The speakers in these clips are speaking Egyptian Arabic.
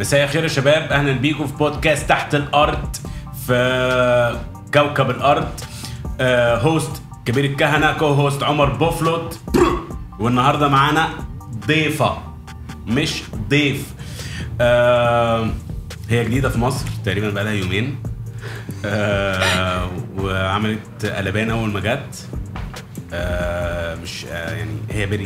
مساء الخير يا شباب اهلا بيكم في بودكاست تحت الارض في كوكب الارض آه هوست كبير الكهنه كو هوست عمر بوفلوت والنهارده معانا ضيفه مش ضيف آه هي جديده في مصر تقريبا بقى لها يومين آه وعملت قلبان اول ما جت آه مش آه يعني هي بري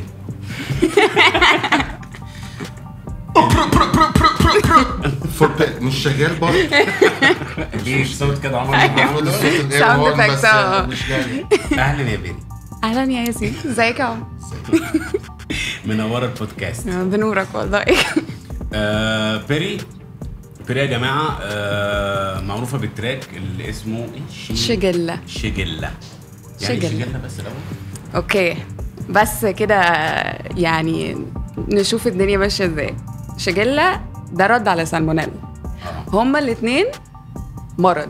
فور مش شغال برضه دي صوت كده عمر المفروض الصوت الاير Sound هورن effects، بس اه. مش جاي اهلا يا بري اهلا يا ياسين ازيك يا عمر منوره البودكاست بنورك والله آه بيري بيري يا جماعه آه معروفه بالتراك اللي اسمه إيه؟ شي- شجلة شجله يعني شجلة. شجله بس الاول اوكي بس كده يعني نشوف الدنيا ماشيه ازاي شجلة ده رد على سالمونيلا آه. هما الاثنين مرض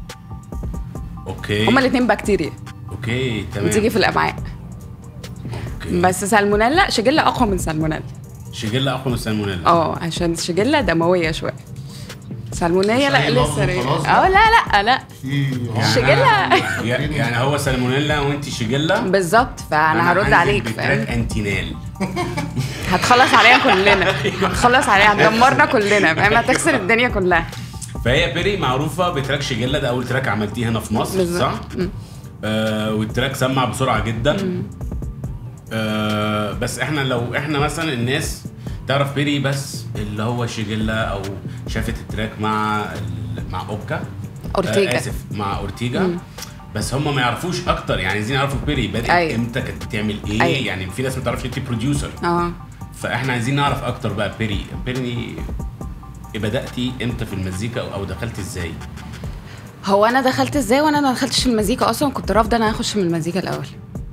اوكي هما الاثنين بكتيريا اوكي تمام بتيجي في الامعاء اوكي بس سالمونيلا شجلة اقوى من سالمونيلا شجله اقوى من السالمونيلا اه عشان شجلة دمويه شويه سالمونيلا مش لا أي لفظ لسه ري- وخلاص اه لا لا لا في شجلة. يعني يعني هو سالمونيلا وانت شجله بالظبط فانا هرد هنزل عليك بتراك فاهم انتينال هتخلص عليها كلنا هتخلص عليها هتدمرنا كلنا فاهم هتكسر الدنيا كلها فهي بيري معروفه بتراك شجله ده اول تراك عملتيه هنا في مصر بالظبط. صح؟ آه والتراك سمع بسرعه جدا آه بس احنا لو احنا مثلا الناس تعرف بيري بس اللي هو شجله او شافت التراك مع ال- مع اوكا أورتيجا. آه اسف مع اورتيجا بس هم ما يعرفوش اكتر يعني عايزين يعرفوا بيري بدات أيوة. امتى كانت بتعمل ايه أيوة. يعني في ناس ما تعرفش انت بروديوسر اه فاحنا عايزين نعرف اكتر بقى بيري بيري بداتي امتى في المزيكا او أو دخلت ازاي هو انا دخلت ازاي وانا ما دخلتش في المزيكا اصلا كنت رافضه ان انا اخش من المزيكا الاول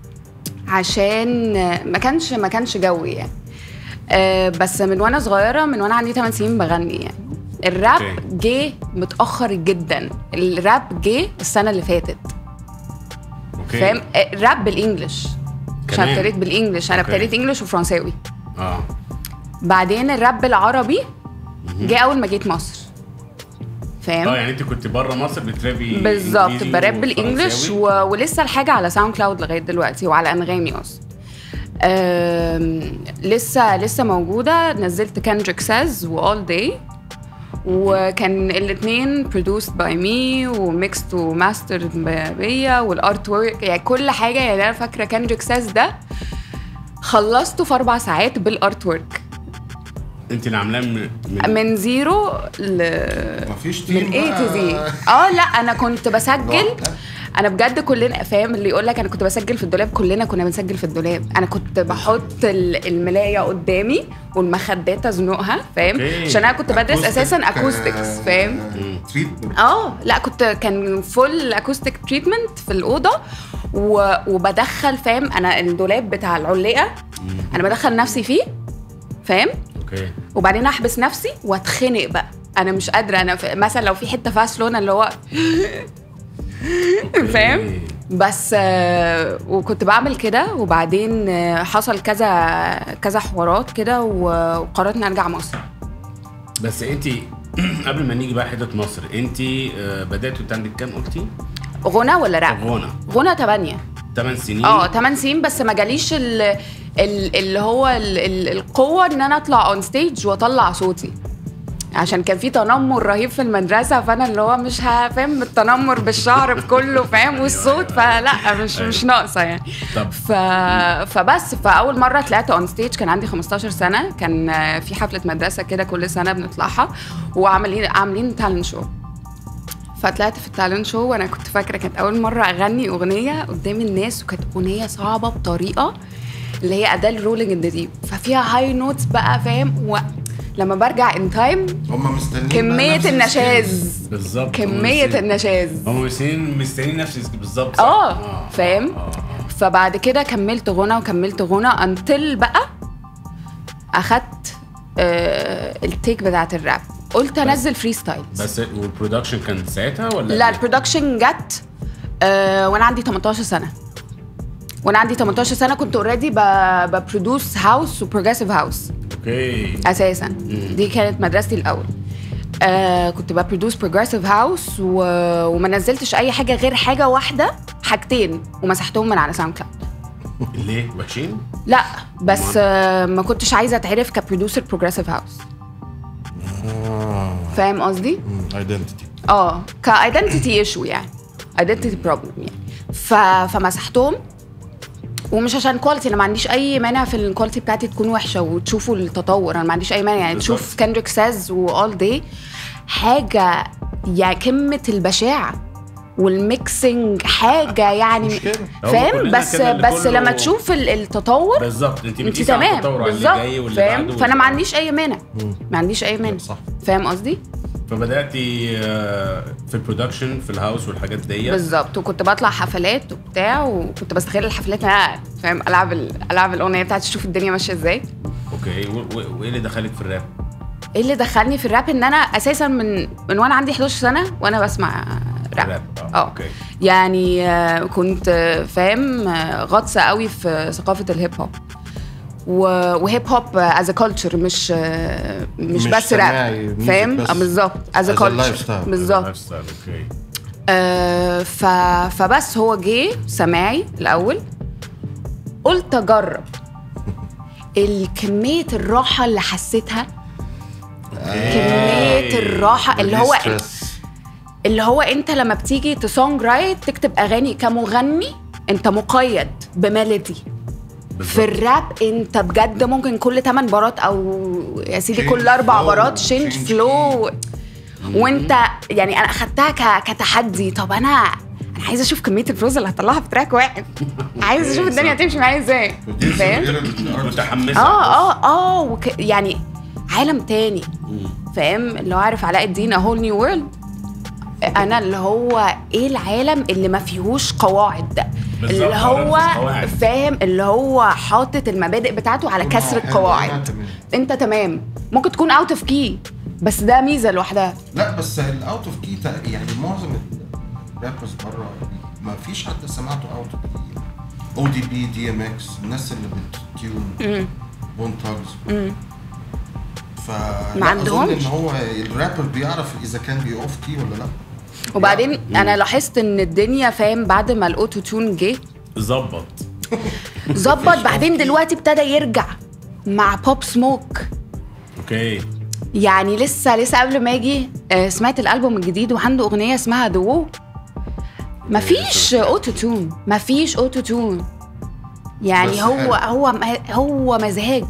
عشان ما كانش ما كانش جوي يعني أه بس من وانا صغيره من وانا عندي 8 سنين بغني يعني الراب أوكي. جه متاخر جدا الراب جه السنه اللي فاتت اوكي فاهم آه، الراب بالانجلش عشان كمان. ابتديت بالانجلش انا أوكي. ابتديت انجلش وفرنساوي اه بعدين الراب بالعربي جه اول ما جيت مصر فاهم اه يعني انت كنت بره مصر بترابي بالظبط إنجليزي براب بالانجلش وفرنساوي؟ و... ولسه الحاجه على ساوند كلاود لغايه دلوقتي وعلى انغامي اصلا أم... لسه لسه موجوده نزلت كندريك ساز وال داي وكان الاثنين produced باي مي وميكست وماسترد بيا والارت ورك يعني كل حاجه يعني انا فاكره كندريك ساز ده خلصته في اربع ساعات بالارت ورك انت اللي عاملاه من, من من زيرو ل مفيش تيم من اي تو بقى. زي اه لا انا كنت بسجل لوحدك. انا بجد كلنا فاهم اللي يقول لك انا كنت بسجل في الدولاب كلنا كنا بنسجل في الدولاب انا كنت بحط ال- الملايه قدامي والمخدات ازنقها فاهم أوكي. عشان انا كنت بدرس Acoustic، اساسا آه، اكوستكس فاهم treatment. اه لا كنت كان فول اكوستيك تريتمنت في الاوضه و... وبدخل فاهم انا الدولاب بتاع العلقه انا بدخل نفسي فيه فاهم اوكي وبعدين احبس نفسي واتخنق بقى انا مش قادره انا ف... مثلا لو في حته فيها سلونه اللي هو فاهم بس آه، وكنت بعمل كده وبعدين آه، حصل كذا كذا حوارات كده و- وقررت اني ارجع مصر بس انت قبل ما نيجي بقى حته مصر انت آه، بدات وانت عندك كام قلتي؟ غنى ولا راب غنى غنى 8 8 سنين اه 8 سنين بس ما جاليش ال... ال... اللي هو ال... ال... القوه ان انا اطلع اون ستيج واطلع صوتي عشان كان في تنمر رهيب في المدرسه فانا اللي هو مش هفهم التنمر بالشعر بكله فاهم والصوت فلا مش مش ناقصه يعني طب ف... فبس فاول مره طلعت اون ستيج كان عندي 15 سنه كان آه، في حفله مدرسه كده كل سنه بنطلعها وعاملين عاملين تالنت شو فطلعت في التالنت شو وانا كنت فاكره كانت اول مره اغني اغنيه قدام الناس وكانت اغنيه صعبه بطريقه اللي هي ادال رولينج ان ذا ديب ففيها هاي نوتس بقى فاهم ولما برجع ان تايم هم مستنيين بقى كميه نفس النشاز بالظبط كميه النشاز هم مستنيين مستنيين نفس بالظبط صح؟ اه فاهم فبعد كده كملت غنى وكملت غنى انتل بقى اخدت آه التيك بتاعت الراب قلت انزل فري ستايل بس والبرودكشن كان ساعتها ولا لا البرودكشن جت آه وانا عندي 18 سنه وانا عندي 18 سنه كنت اوريدي ببرودوس هاوس وبروجريسيف هاوس اوكي اساسا دي كانت مدرستي الاول آه كنت ببرودوس بروجريسيف هاوس و... وما نزلتش اي حاجه غير حاجه واحده حاجتين ومسحتهم من على ساوند كلاود ليه وحشين؟ لا بس آه ما كنتش عايزه اتعرف كبرودوسر بروجريسيف هاوس فاهم قصدي؟ ايدنتيتي اه كايدنتيتي ايشو يعني ايدنتيتي بروبلم يعني ف... فمسحتهم ومش عشان كواليتي انا ما عنديش اي مانع في الكواليتي بتاعتي تكون وحشه وتشوفوا التطور انا ما عنديش اي مانع يعني بالظبط. تشوف كندريك ساز واول داي حاجه يعني قمه البشاعه والميكسينج حاجه يعني مشكلة. هو فاهم كلنا بس كده اللي بس كله- لما تشوف ال- التطور بالظبط انت انت بتقيسي على تمام التطور على اللي بالظبط جاي واللي فاهم بعده فانا ما عنديش اي مانع ما عنديش اي مانع صح فاهم قصدي فبداتي آه، في البرودكشن في الهاوس والحاجات دي بالظبط وكنت بطلع حفلات وبتاع وكنت بستغل الحفلات إن أنا فاهم العب ال- العب الاغنيه بتاعتي اشوف الدنيا ماشيه ازاي اوكي و- و- وايه اللي دخلك في الراب؟ ايه اللي دخلني في الراب ان انا اساسا من من وانا عندي 11 سنه وانا بسمع راب راب اه اه اوكي يعني آه، كنت آه، فاهم آه، غطسه قوي في ثقافه الهيب هوب و- وهيب هوب از كلتشر مش آه، مش, مش بس سماعي، راب music فاهم بس. آه، بالظبط از As a كلتشر lifestyle. بالظبط لايف ستايل اوكي آه، ف... فبس هو جه سماعي الاول قلت اجرب الكمية الراحة اللي حسيتها كمية الراحة اللي هو اللي هو انت لما بتيجي تسونج رايت تكتب اغاني كمغني انت مقيد بميلودي في الراب انت بجد ممكن كل 8 بارات او يا سيدي Change كل اربع flow، بارات شينج change فلو وانت يعني انا اخدتها ك- كتحدي طب انا انا عايزه اشوف كميه الفلوس اللي هطلعها في تراك واحد عايزه اشوف الدنيا هتمشي معايا ازاي فاهم متحمسه اه اه اه وك يعني عالم تاني فاهم اللي هو عارف علاء الدين هول نيو وورلد انا اللي هو ايه العالم اللي ما فيهوش قواعد ده بالظبط، اللي عالم هو مفيهوش قواعد. فاهم اللي هو حاطط المبادئ بتاعته على كسر القواعد انت تمام ممكن تكون اوت اوف كي بس ده ميزه لوحدها لا بس الاوت اوف كي يعني معظم الرابرز بره ما فيش حد سمعته اوت اوف كي او دي بي دي ام اكس الناس اللي بتتيون بون تاجز ف ما عندهمش. ان هو الرابر بيعرف اذا كان بي اوف كي ولا لا وبعدين انا لاحظت ان الدنيا فاهم بعد ما الاوتو تون جه ظبط ظبط بعدين دلوقتي ابتدى يرجع مع بوب سموك اوكي يعني لسه لسه قبل ما اجي آه، سمعت الالبوم الجديد وعنده اغنيه اسمها دو مفيش اوتو تون مفيش اوتو تون يعني بس هو حلو. هو هو مزاج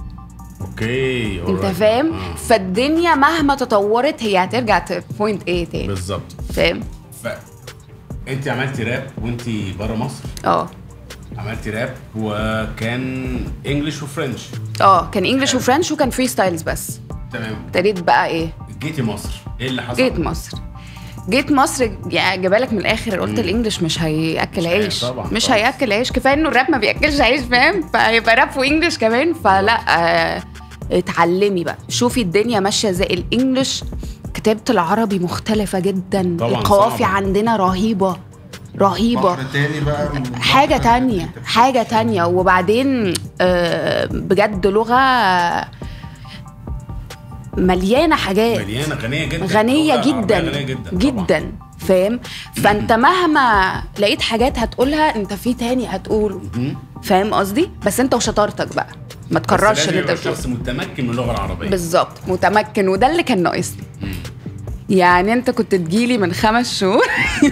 اوكي انت alright. فاهم آه. فالدنيا مهما تطورت هي هترجع بوينت ايه تاني بالظبط فاهم ف انت عملتي راب وانت بره مصر اه عملتي راب وكان انجلش وفرنش اه كان انجلش وفرنش وكان فري ستايلز بس تمام ابتديت بقى ايه جيتي مصر ايه اللي حصل؟ جيت مصر جيت مصر يعني جابلك من الاخر قلت الانجليش مش هياكل مش هي- عيش طبعاً، مش طبعاً. هياكل عيش كفايه انه الراب ما بياكلش عيش فاهم فهيبقى راب وانجليش كمان فلا آه اتعلمي بقى شوفي الدنيا ماشيه ازاي الانجليش كتابه العربي مختلفه جدا طبعاً، القوافي صعبة. عندنا رهيبه رهيبه بحر تاني بقى من حاجة بحر تانية تاني. حاجة تانية وبعدين آه، بجد لغة مليانة حاجات مليانه غنيه جدا غنية لغة عربية جدا غنيه جدا طبعاً. جدا فاهم فانت مهما لقيت حاجات هتقولها انت في تاني هتقوله مم. فاهم قصدي بس انت وشطارتك بقى ما بس تكررش لازم اللي انت يبقى بتقوله شخص متمكن من اللغه العربيه بالظبط متمكن وده اللي كان ناقصني يعني انت كنت تجيلي من خمس شهور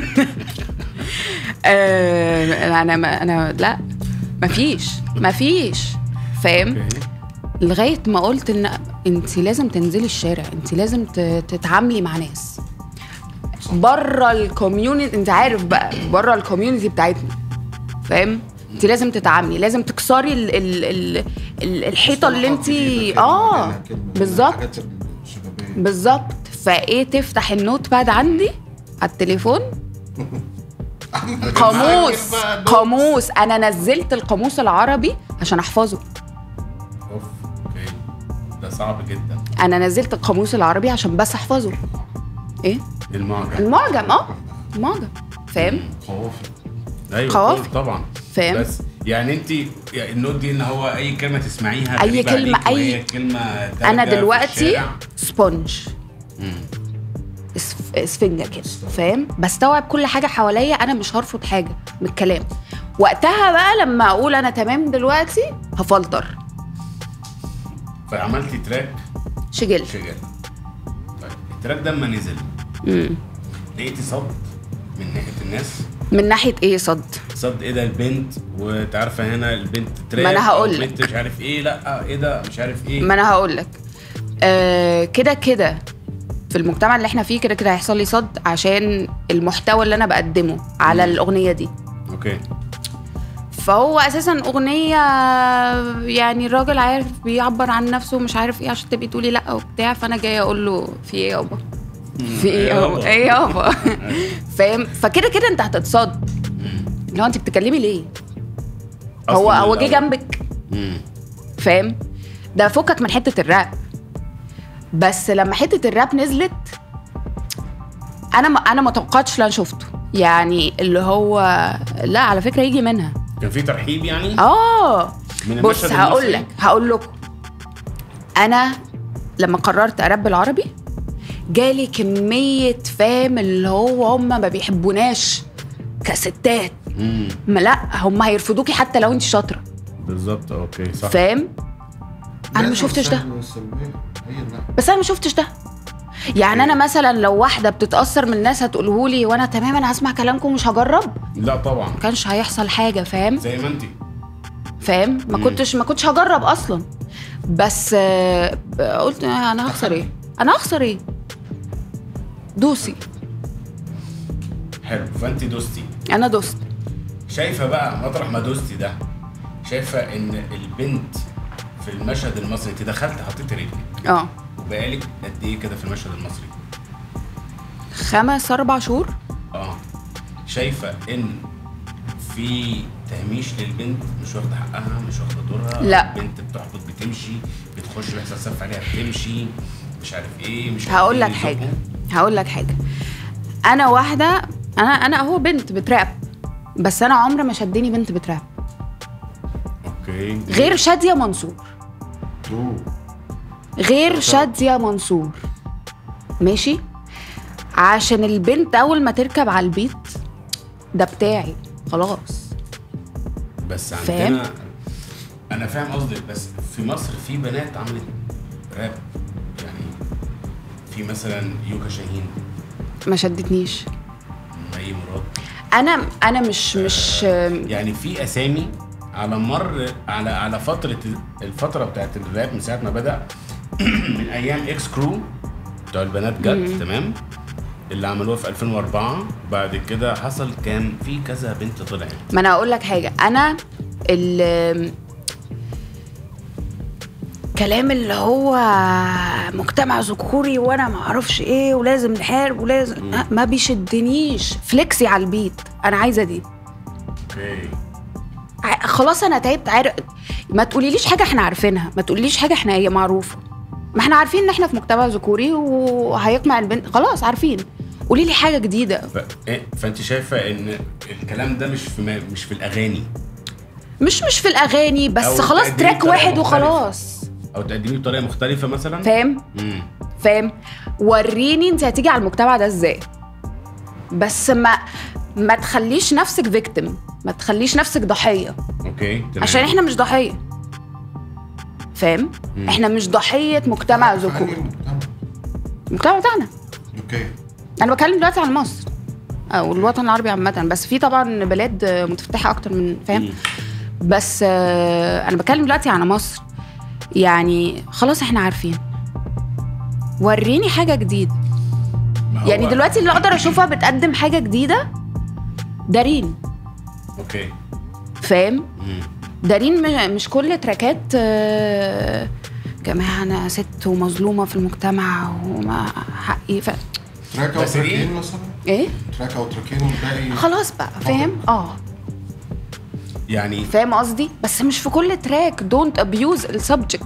آه، انا ما انا لا مفيش مفيش فاهم اوكي لغايه ما قلت ان انت لازم تنزلي الشارع انت لازم ت- تتعاملي مع ناس بره الكوميونتي انت عارف بقى بره الكوميونتي بتاعتنا فاهم انت لازم تتعاملي لازم تكسري ال ال ال ال الحيطه اللي انت اه بالظبط الحاجات الشبابيه بالظبط فايه تفتح النوت باد عندي على التليفون قاموس قاموس انا نزلت القاموس العربي عشان احفظه اوف اوكي ده صعب جدا انا نزلت القاموس العربي عشان بس احفظه ايه المعجم المعجم اه المعجم فاهم خوافي ايوه قوافي. طبعا فاهم. بس يعني انت يعني النوت دي ان هو اي كلمه تسمعيها أي غريبة كلمة- عليك وهي أي- كلمه انا دارجة في دلوقتي الشارع. سبونج اسف- اسفنجه كده فاهم بستوعب كل حاجه حواليا انا مش هرفض حاجه من الكلام وقتها بقى لما اقول انا تمام دلوقتي هفلتر فعملتي تراك شجل شجال طيب التراك ده لما نزل مم. لقيتي صد من ناحيه الناس من ناحيه ايه صد صد ايه ده البنت وانت عارفه هنا البنت تراك ما أنا أو هقول البنت لك. مش عارف ايه لا ايه ده مش عارف ايه ما انا هقول لك آه كده كده في المجتمع اللي احنا فيه كده كده هيحصل لي صد عشان المحتوى اللي انا بقدمه على الاغنيه دي اوكي فهو اساسا اغنيه يعني الراجل عارف بيعبر عن نفسه ومش عارف ايه عشان تبقي تقولي لا وبتاع فانا جايه اقول له في ايه يابا في ايه يابا ايه يابا فاهم فكده كده انت هتتصد اللي هو انت بتتكلمي ليه هو أصلاً هو جه الأول. جنبك مم. فاهم ده فكك من حته الراب بس لما حته الراب نزلت انا ما انا ما توقعتش اللي انا شفته يعني اللي هو لا على فكره يجي منها كان في ترحيب يعني اه من بص المشهد هقول المصري؟ لك هقول لكم انا لما قررت اراب بالعربي جالي كميه فام اللي هو هم ما بيحبوناش كستات مم. ما لا هم هيرفضوكي حتى لو انت شاطره بالظبط اوكي صح فاهم انا ما لازم شفتش ده السلبي والسلبية. هي لا بس انا ما شفتش ده يعني انا مثلا لو واحده بتتاثر من الناس هتقوله لي وانا تمام انا هسمع كلامكم مش هجرب لا طبعا ما كانش هيحصل حاجه فاهم زي ما انت فاهم ما مم. كنتش ما كنتش هجرب اصلا بس آه، قلت آه، انا هخسر ايه انا هخسر ايه دوسي حلو فانت دوستي انا دوست شايفه بقى مطرح ما دوستي ده شايفه ان البنت في المشهد المصري انت دخلت حطيت رجلك اه وبقالك قد ايه كده في المشهد المصري خمس اربع شهور اه شايفه ان في تهميش للبنت مش واخده حقها مش واخده دورها لا. البنت بتحبط بتمشي بتخش بيحصل سف عليها بتمشي مش عارف ايه مش عارف هقول إيه لك يزقوا. حاجه هقول لك حاجه انا واحده انا انا اهو بنت بتراب بس انا عمري ما شدني بنت بتراب اوكي غير شاديه منصور ترو غير شاديه منصور ماشي عشان البنت اول ما تركب على البيت ده بتاعي خلاص بس فاهم؟ عندنا انا فاهم قصدك بس في مصر في بنات عملت راب يعني في مثلا يوكا شاهين ما شدتنيش مي مراد انا انا مش مش يعني في اسامي على مر على على فتره الفتره بتاعت الراب من ساعه ما بدا من ايام اكس كرو بتوع البنات جت تمام اللي عملوها في 2004 بعد كده حصل كان في كذا بنت طلعت ما انا اقول لك حاجه انا ال كلام اللي هو مجتمع ذكوري وانا ما اعرفش ايه ولازم نحارب ولازم أه، ما بيشدنيش فليكسي على البيت انا عايزه دي اوكي ع- خلاص انا تعبت عارف ما تقوليليش حاجه احنا عارفينها ما تقوليش حاجه احنا هي معروفه ما احنا عارفين ان احنا في مجتمع ذكوري وهيقمع البنت خلاص عارفين قولي لي حاجه جديده ف... إيه؟ فانت شايفه ان الكلام ده مش في ما... مش في الاغاني مش مش في الاغاني بس أو خلاص تقدمي تراك بطريقة واحد مختلفة. وخلاص او تقدميه بطريقه مختلفه مثلا فاهم امم فاهم وريني انت هتيجي على المجتمع ده ازاي بس ما ما تخليش نفسك فيكتيم ما تخليش نفسك ضحيه اوكي تمام عشان احنا مش ضحيه فاهم مم. احنا مش ضحيه مجتمع في أنهي ذكوري مجتمع؟ المجتمع بتاعنا اوكي انا بتكلم دلوقتي عن مصر او الوطن العربي عامه بس في طبعا بلاد متفتحه اكتر من فاهم مم. بس آه، انا بتكلم دلوقتي عن مصر يعني خلاص احنا عارفين وريني حاجه جديده ما هو- يعني دلوقتي اللي اقدر اشوفها بتقدم حاجه جديده دارين اوكي فاهم مم. دارين م- مش كل تراكات آه، جماعه انا ست ومظلومه في المجتمع وما حقي ف... تراك او بس دي- تراكين مثلا ايه تراك او تراكين والباقي خلاص بقى فاهم اه يعني فاهم قصدي بس مش في كل تراك دونت ابيوز السبجكت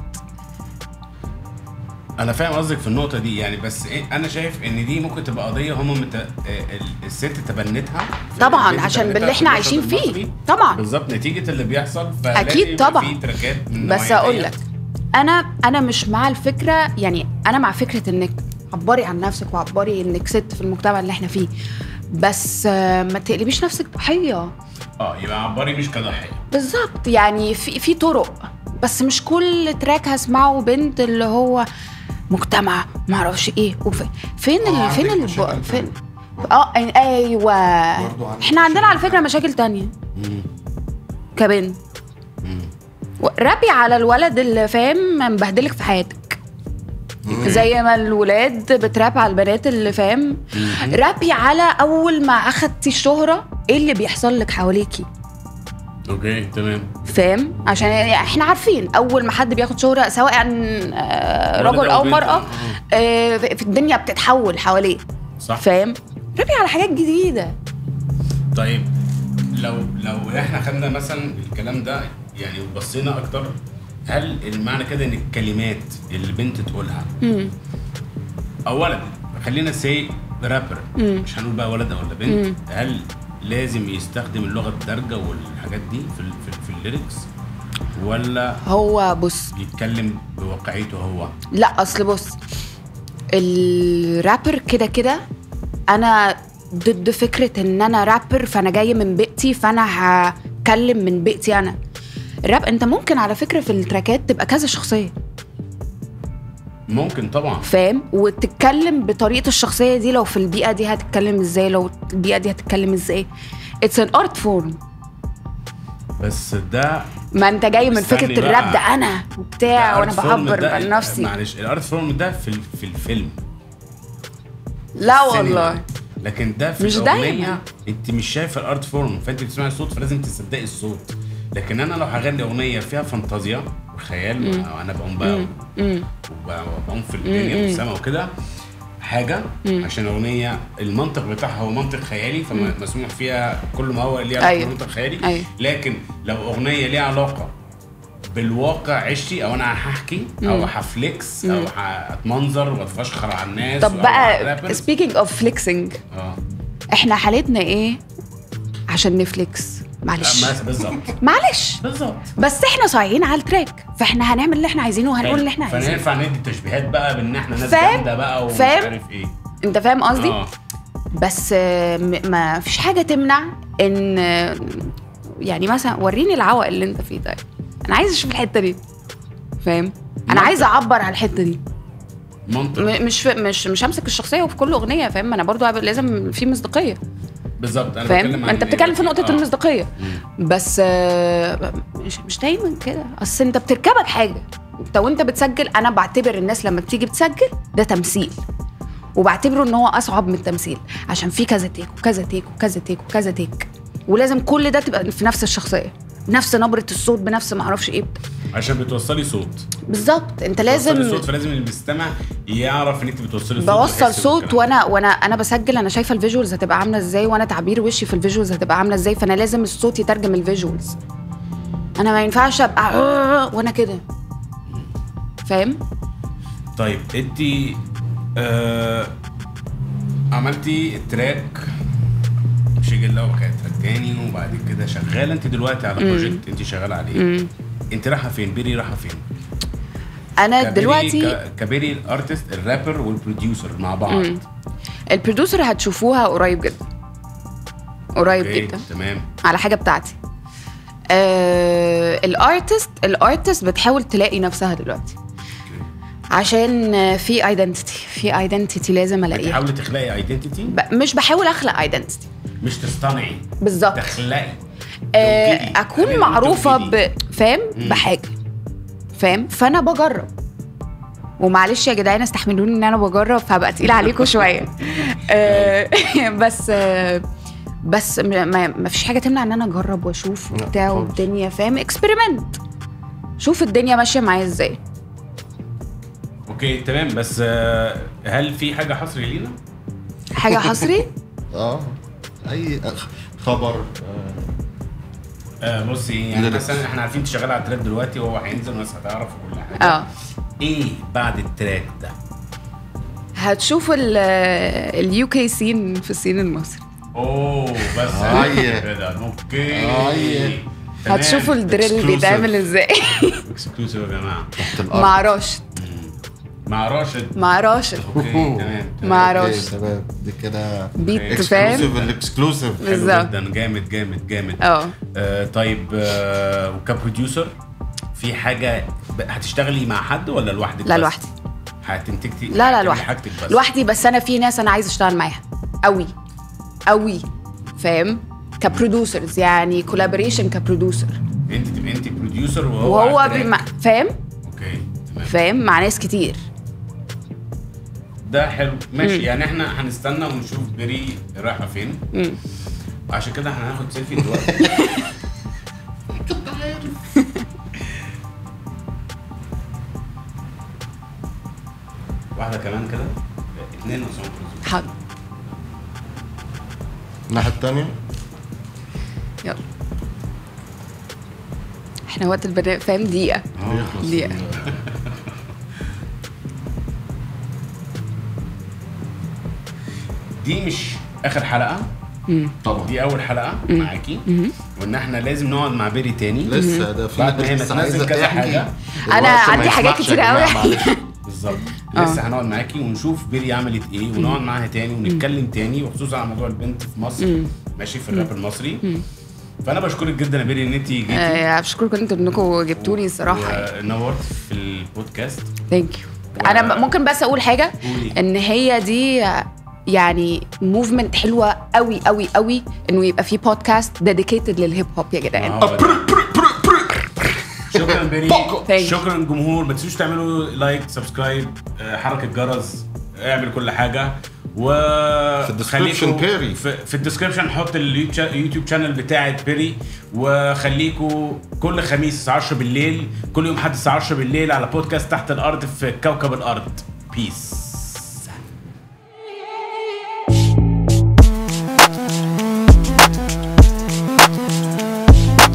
انا فاهم قصدك في النقطه دي يعني بس إيه انا شايف ان دي ممكن تبقى قضيه هم مت... آه، ال- الست تبنتها طبعا البنت عشان تبنتها باللي في احنا المشهد عايشين فيه المصري. طبعا بالظبط نتيجه اللي بيحصل فلازم أكيد يبقى طبعا. في تراكات من بس النوعية اقول ديت. لك انا انا مش مع الفكره يعني انا مع فكره انك عبري عن نفسك وعبري انك ست في المجتمع اللي احنا فيه بس آه، ما تقلبيش نفسك ضحيه اه يبقى عبري مش كضحيه بالظبط يعني في في طرق بس مش كل تراك هسمعه بنت اللي هو مجتمع ما اعرفش ايه وف... فين آه، ال... فين عندك ال... مشاكل فين تانية. اه ايوه برضو عندك احنا عندنا على مشاكل فكره مشاكل تانية مم. كبنت و- ربي على الولد اللي فاهم مبهدلك في حياتك زي ما الولاد بتراب على البنات اللي فاهم ربي على اول ما اخدتي الشهره ايه اللي بيحصل لك حواليكي اوكي تمام فاهم عشان يعني احنا عارفين اول ما حد بياخد شهره سواء آه، ولد رجل أو او بنت، مراه آه. آه، في الدنيا بتتحول حواليه صح فاهم ربي على حاجات جديده طيب لو لو احنا خدنا مثلا الكلام ده يعني وبصينا اكتر هل المعنى كده ان الكلمات اللي البنت تقولها اولا خلينا سي رابر مش هنقول بقى ولد ولا بنت هل لازم يستخدم اللغه الدارجه والحاجات دي في ال- في, ال- في الليركس ولا هو بص يتكلم بواقعيته هو لا اصل بص الرابر كده كده انا ضد فكره ان انا رابر فانا جاي من بيئتي فانا هتكلم من بيئتي انا الراب انت ممكن على فكره في التراكات تبقى كذا شخصيه ممكن طبعا فاهم وتتكلم بطريقه الشخصيه دي لو في البيئه دي هتتكلم ازاي لو البيئه دي هتتكلم ازاي اتس ان ارت فورم بس ده ما انت جاي من استني فكره بقى. الراب ده انا وبتاع ده وانا art form بعبر ده- عن نفسي معلش الارت فورم ده في ال- في الفيلم لا السينما. والله لكن ده في مش الاغنيه دايما. انت مش شايفه الارت فورم فانت بتسمعي الصوت فلازم تصدقي الصوت لكن انا لو هغني اغنيه فيها فانتازيا وخيال وانا بقوم بقى امم وبقوم في الدنيا والسما وكده حاجه عشان الاغنيه المنطق بتاعها هو منطق خيالي فمسموح فيها كل ما هو ليه علاقه أيوة. بالمنطق خيالي أيوة. لكن لو اغنيه ليها علاقه بالواقع عشتي او انا هحكي او هفليكس او هتمنظر واتفشخر على الناس طب أو بقى على rappers. speaking of flexing اه احنا حالتنا ايه عشان نفليكس معلش آه، بالظبط معلش بالظبط بس احنا صايعين على التراك فاحنا هنعمل اللي احنا عايزينه وهنقول اللي احنا عايزينه فننفع ندي تشبيهات بقى بان احنا ناس فاهم؟ جامده بقى ومش فاهم؟ عارف ايه انت فاهم قصدي اه بس آه، م- ما فيش حاجه تمنع ان آه، يعني مثلا وريني العوق اللي انت فيه ده انا عايز اشوف الحته دي فاهم انا منطق. عايزه اعبر على الحته دي منطق م- مش في مش مش همسك الشخصيه وفي كل اغنيه فاهم ما انا برضو لازم في مصداقيه بالظبط انا فاهم بتكلم ما عن انت إن بتتكلم في يبقى نقطه آه. المصداقيه بس آه، مش مش دايما كده اصل انت بتركبك حاجه انت وانت بتسجل انا بعتبر الناس لما بتيجي بتسجل ده تمثيل وبعتبره ان هو اصعب من التمثيل عشان في كذا تيك وكذا تيك وكذا تيك وكذا تيك ولازم كل ده تبقى في نفس الشخصيه بنفس نبره الصوت بنفس ما اعرفش ايه عشان بتوصلي صوت بالظبط انت بتوصلي لازم صوت فلازم اللي بيستمع يعرف ان انت بتوصلي صوت بوصل ويحس صوت بالكلام. وانا وانا انا بسجل انا شايفه الفيجوالز هتبقى عامله ازاي وانا تعبير وشي في الفيجوالز هتبقى عامله ازاي فانا لازم الصوت يترجم الفيجوالز انا ما ينفعش ابقى وانا كده فاهم طيب انت آه عملتي تراك شجلة وكانت رجاني وبعد كده شغاله انت دلوقتي على بروجكت انت شغاله عليه انت رايحه فين بيري رايحه فين انا كبيري- دلوقتي ك- كبيري الارتست الرابر والبروديوسر مع بعض البروديوسر هتشوفوها قريب جدا قريب اوكي جدا تمام على حاجه بتاعتي آه الارتست الارتست بتحاول تلاقي نفسها دلوقتي عشان آه، في ايدنتيتي في ايدنتيتي لازم الاقيها بتحاولي تخلقي ايدنتيتي ب- مش بحاول اخلق ايدنتيتي مش تصطنعي بالظبط تخلقي آه، توجدي. اكون خلينا نقول معروفه توجدي. ب... فاهم بحاجه فاهم فانا بجرب ومعلش يا جدعان استحملوني ان انا بجرب فهبقى تقيل عليكم شويه آه، بس آه، بس م- ما, ما فيش حاجه تمنع ان انا اجرب واشوف لا، وبتاع خالص. والدنيا فاهم اكسبيرمنت شوف الدنيا ماشيه معايا ازاي اوكي تمام بس آه، هل في حاجه حصري لينا؟ حاجه حصري اه اي أخ- خبر آه، آه بصي يعني لا. مثلا احنا عارفين انت شغاله على التراك دلوقتي وهو هينزل والناس هتعرف وكل حاجه اه ايه بعد التراك ده؟ هتشوفوا اليو كي سين في السين المصري اوه بس آيه. كده اوكي آيه. تمام. هتشوفوا الدريل Exclusive. بيتعمل ازاي اكسكلوسيف يا جماعه تحت الارض معرفش مع راشد مع راشد اوكي تمام مع أوكي، راشد تمام دي كده بيت فاهم اكسكلوسيف الاكسكلوسيف حلو بالظبط. جدا جامد جامد جامد اه آه طيب آه وكبروديوسر في حاجه ب- هتشتغلي مع حد ولا لوحدك لا بس؟ لوحدي هتنتجتي لا لا هتعملي لوحدي حاجتك بس لوحدي بس انا في ناس انا عايزه اشتغل معاها قوي قوي فاهم كبرودوسرز يعني كولابوريشن كبرودوسر انت تبقى انت بروديوسر وهو وهو على التراك. بما فاهم اوكي تمام فاهم مع ناس كتير ده حلو ماشي يعني احنا هنستنى ونشوف بيري رايحه فين مم. وعشان كده احنا هناخد سيلفي دلوقتي واحده كمان كده اتنين وسام كروز حاضر الناحيه الثانيه يلا احنا وقت البرنامج فاهم دقيقة بيخلص دقيقة. ال- دي مش اخر حلقه طبعا دي اول حلقه معاكي وان احنا لازم نقعد مع بيري تاني لسه ده في بعد ما هي ناس ما عايزة تنزل كذا تحكي. حاجة. أنا الوقت ما عندي حاجات يسمحش يا كتير جماعة، أوي. معلش. بالظبط لسه هنقعد معاكي ونشوف بيري عملت ايه ونقعد معاها تاني ونتكلم تاني وخصوصا على موضوع البنت في مصر ماشي في الراب المصري فانا بشكرك جدا يا بيري ان انت جيتي آه، بشكركم انتوا انكم جبتوني الصراحة يعني ونورت في البودكاست ثانك يو و- انا ب- ممكن بس اقول حاجة قولي. ان هي دي يعني موفمنت حلوة قوي قوي قوي انه يبقى في بودكاست ديديكيتد للهيب هوب يا جدعان آه، شكرا بيري Thank you. شكرا جمهور ما تنسوش تعملوا لايك سبسكرايب آه، حركه الجرس اعمل كل حاجه و في الديسكربشن خليكوا- بيري. في, في الديسكربشن حط اليوتيوب شانل بتاعت بيري وخليكوا كل خميس 10 بالليل كل يوم حد الساعه 10 بالليل على بودكاست تحت الارض في كوكب الارض بيس